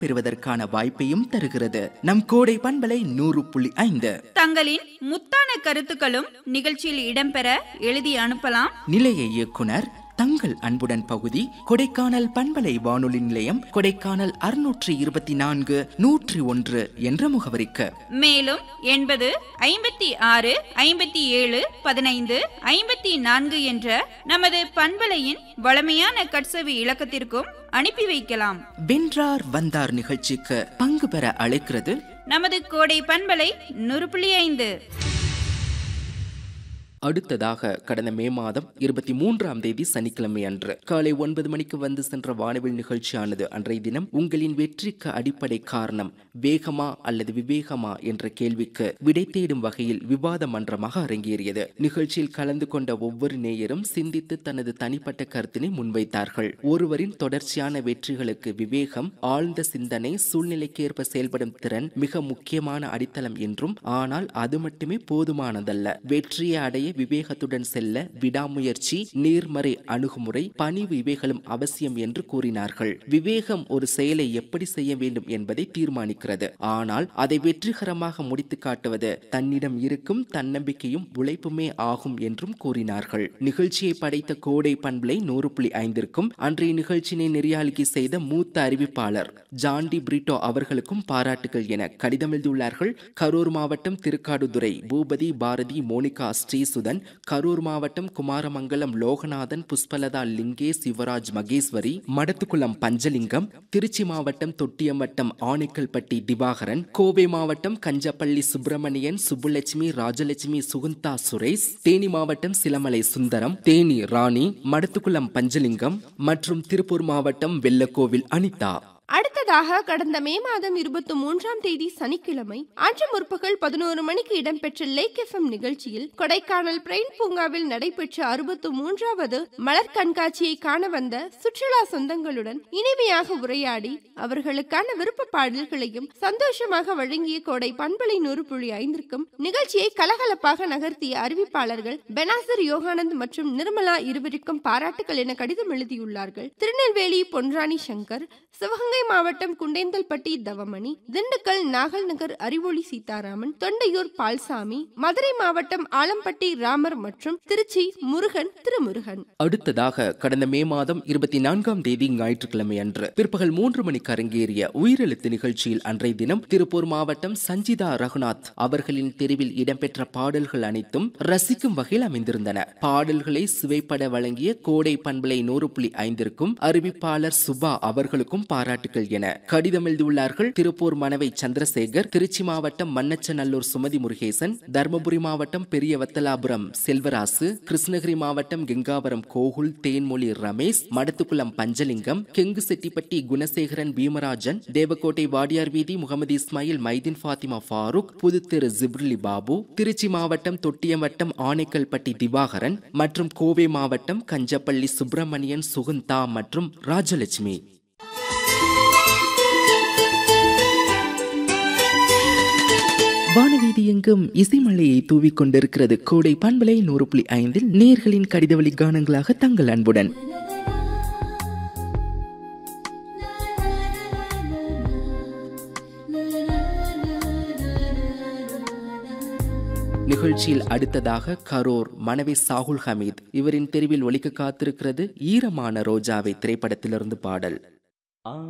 பெறுவதற்கான வாய்ப்பையும் தருகிறது நம் கோடை பண்பலை நூறு புள்ளி ஐந்து தங்களின் முத்தான கருத்துக்களும் நிகழ்ச்சியில் இடம்பெற எழுதி அனுப்பலாம் நிலைய இயக்குனர் தங்கள் அன்புடன் பகுதி கொடைக்கானல் பண்பலை வானொலி நிலையம் கொடைக்கானல் அறுநூற்றி இருபத்தி நான்கு நூற்றி ஒன்று என்ற முகவரிக்கு மேலும் எண்பது ஐம்பத்தி ஆறு ஐம்பத்தி ஏழு பதினைந்து ஐம்பத்தி நான்கு என்ற நமது பண்பலையின் வளமையான கட்சவி இலக்கத்திற்கும் அனுப்பி வைக்கலாம் வென்றார் வந்தார் நிகழ்ச்சிக்கு பங்கு பெற அழைக்கிறது நமது கோடை பண்பலை நூறு புள்ளி ஐந்து அடுத்ததாக கடந்த மே மாதம் இருபத்தி மூன்றாம் தேதி சனிக்கிழமை அன்று காலை ஒன்பது மணிக்கு வந்து சென்ற வானவில் நிகழ்ச்சியானது அன்றைய தினம் உங்களின் வெற்றிக்கு அடிப்படை காரணம் வேகமா அல்லது விவேகமா என்ற கேள்விக்கு விடை தேடும் வகையில் விவாத மன்றமாக அரங்கேறியது நிகழ்ச்சியில் கலந்து கொண்ட ஒவ்வொரு நேயரும் சிந்தித்து தனது தனிப்பட்ட கருத்தினை முன்வைத்தார்கள் ஒருவரின் தொடர்ச்சியான வெற்றிகளுக்கு விவேகம் ஆழ்ந்த சிந்தனை சூழ்நிலைக்கேற்ப செயல்படும் திறன் மிக முக்கியமான அடித்தளம் என்றும் ஆனால் அது மட்டுமே போதுமானதல்ல வெற்றியை அடைய விவேகத்துடன் செல்ல விடாமுயற்சி நேர்மறை அணுகுமுறை பணிவு இவைகளும் அவசியம் என்று கூறினார்கள் விவேகம் ஒரு செயலை எப்படி செய்ய வேண்டும் என்பதை தீர்மானிக்கிறது ஆனால் அதை வெற்றிகரமாக முடித்து காட்டுவது தன்னிடம் இருக்கும் தன்னம்பிக்கையும் உழைப்புமே ஆகும் என்றும் கூறினார்கள் நிகழ்ச்சியை படைத்த கோடை பண்பலை நூறு புள்ளி ஐந்திற்கும் அன்றைய நிகழ்ச்சியினை நெறியாளிகை செய்த மூத்த அறிவிப்பாளர் ஜான்டி பிரிட்டோ அவர்களுக்கும் பாராட்டுகள் என கடிதம் எழுதியுள்ளார்கள் கரூர் மாவட்டம் திருக்காடுதுறை பூபதி பாரதி மோனிகா ஸ்ரீசுதன் கரூர் மாவட்டம் குமாரமங்கலம் லோகநாதன் புஷ்பலதா லிங்கேஷ் சிவராஜ் மகேஸ்வரி மடத்துக்குளம் பஞ்சலிங்கம் திருச்சி மாவட்டம் தொட்டியம்பட்டம் ஆனைக்கல்பட்டி திவாகரன் கோவை மாவட்டம் கஞ்சப்பள்ளி சுப்பிரமணியன் சுப்புலட்சுமி ராஜலட்சுமி சுகுந்தா சுரேஷ் தேனி மாவட்டம் சிலமலை சுந்தரம் தேனி ராணி மடத்துக்குளம் பஞ்சலிங்கம் மற்றும் திருப்பூர் மாவட்டம் வெள்ளக்கோவில் அனிதா அடுத்ததாக கடந்த மே மாதம் இருபத்தி மூன்றாம் தேதி சனிக்கிழமை அன்று முற்பகல் பதினோரு மணிக்கு இடம்பெற்ற லேக் எஃப்எம் நிகழ்ச்சியில் கொடைக்கானல் பிரெயின் பூங்காவில் நடைபெற்ற அறுபத்து மூன்றாவது மலர் கண்காட்சியை காண வந்த சுற்றுலா சொந்தங்களுடன் இனிமையாக உரையாடி அவர்களுக்கான விருப்ப பாடல்களையும் சந்தோஷமாக வழங்கிய கோடை பண்பலை நூறு புள்ளி ஐந்திற்கும் நிகழ்ச்சியை கலகலப்பாக நகர்த்திய அறிவிப்பாளர்கள் பெனாசர் யோகானந்த் மற்றும் நிர்மலா இருவருக்கும் பாராட்டுகள் என கடிதம் எழுதியுள்ளார்கள் திருநெல்வேலி பொன்ராணி சங்கர் சிவகங்கை மாவட்டம் குண்டேந்தல்பட்டி தவமணி திண்டுக்கல் நாகல் நகர் அறிவொளி சீதாராமன் தொண்டையூர் பால்சாமி மதுரை மாவட்டம் ஆலம்பட்டி ராமர் மற்றும் திருச்சி முருகன் திருமுருகன் அடுத்ததாக கடந்த மே மாதம் இருபத்தி நான்காம் தேதி ஞாயிற்றுக்கிழமை அன்று பிற்பகல் மூன்று மணிக்கு அரங்கேறிய உயிரெழுத்து நிகழ்ச்சியில் அன்றைய தினம் திருப்பூர் மாவட்டம் சஞ்சிதா ரகுநாத் அவர்களின் தெருவில் இடம்பெற்ற பாடல்கள் அனைத்தும் ரசிக்கும் வகையில் அமைந்திருந்தன பாடல்களை சுவைப்பட வழங்கிய கோடை பண்பலை நூறு புள்ளி ஐந்திற்கும் அறிவிப்பாளர் சுபா அவர்களுக்கும் பாராட்டுகள் என கடிதம் எழுதியுள்ளார்கள் திருப்பூர் மனவை சந்திரசேகர் திருச்சி மாவட்டம் மன்னச்சநல்லூர் சுமதி முருகேசன் தர்மபுரி மாவட்டம் பெரிய வத்தலாபுரம் செல்வராசு கிருஷ்ணகிரி மாவட்டம் கெங்காவரம் கோகுல் தேன்மொழி ரமேஷ் மடத்துக்குளம் பஞ்சலிங்கம் கெங்கு செட்டிப்பட்டி குணசேகரன் பீமராஜன் தேவக்கோட்டை வாடியார் வீதி முகமது இஸ்மாயில் மைதீன் ஃபாத்திமா ஃபாரூக் புதுத்தெரு ஜிப்ரிலி பாபு திருச்சி மாவட்டம் தொட்டியம்பட்டம் ஆனைக்கல்பட்டி திவாகரன் மற்றும் கோவை மாவட்டம் கஞ்சப்பள்ளி சுப்பிரமணியன் சுகுந்தா மற்றும் ராஜலட்சுமி வானவீதி எங்கும் இசைமலையை தூவிக் கொண்டிருக்கிறது கோடை பண்பலை நூறு புள்ளி ஐந்தில் நேர்களின் கடிதவழி கானங்களாக தங்கள் அன்புடன் நிகழ்ச்சியில் அடுத்ததாக கரோர் மனைவி சாகுல் ஹமீத் இவரின் தெருவில் ஒலிக்க காத்திருக்கிறது ஈரமான ரோஜாவை திரைப்படத்திலிருந்து பாடல்